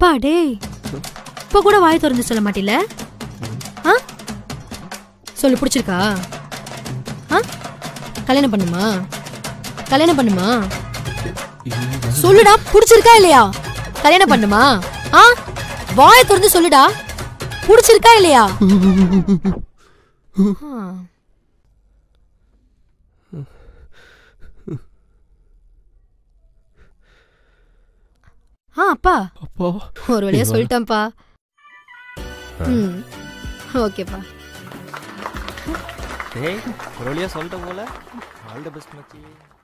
அப்பா டேய் இப்ப கூட வாய் திறந்து சொல்ல மாட்டில ஆ சொல்லு பிடிச்சிருக்கா ஆ கல்யாணம் பண்ணுமா கல்யாணம் பண்ணுமா சொல்லுடா பிடிச்சிருக்கா இல்லையா கல்யாணம் பண்ணுமா ஆ வாயை திறந்து சொல்லுடா பிடிச்சிருக்கா இல்லையா ஆ. ஆ அப்பா அப்பா ஒரு வழியா இவா. சொல்லிட்டேன்ப்பா ம் ஓகேப்பா டேய் ஒரு வழியா சொல்லிட்ட போல ஆல் தி பெஸ்ட் மச்சி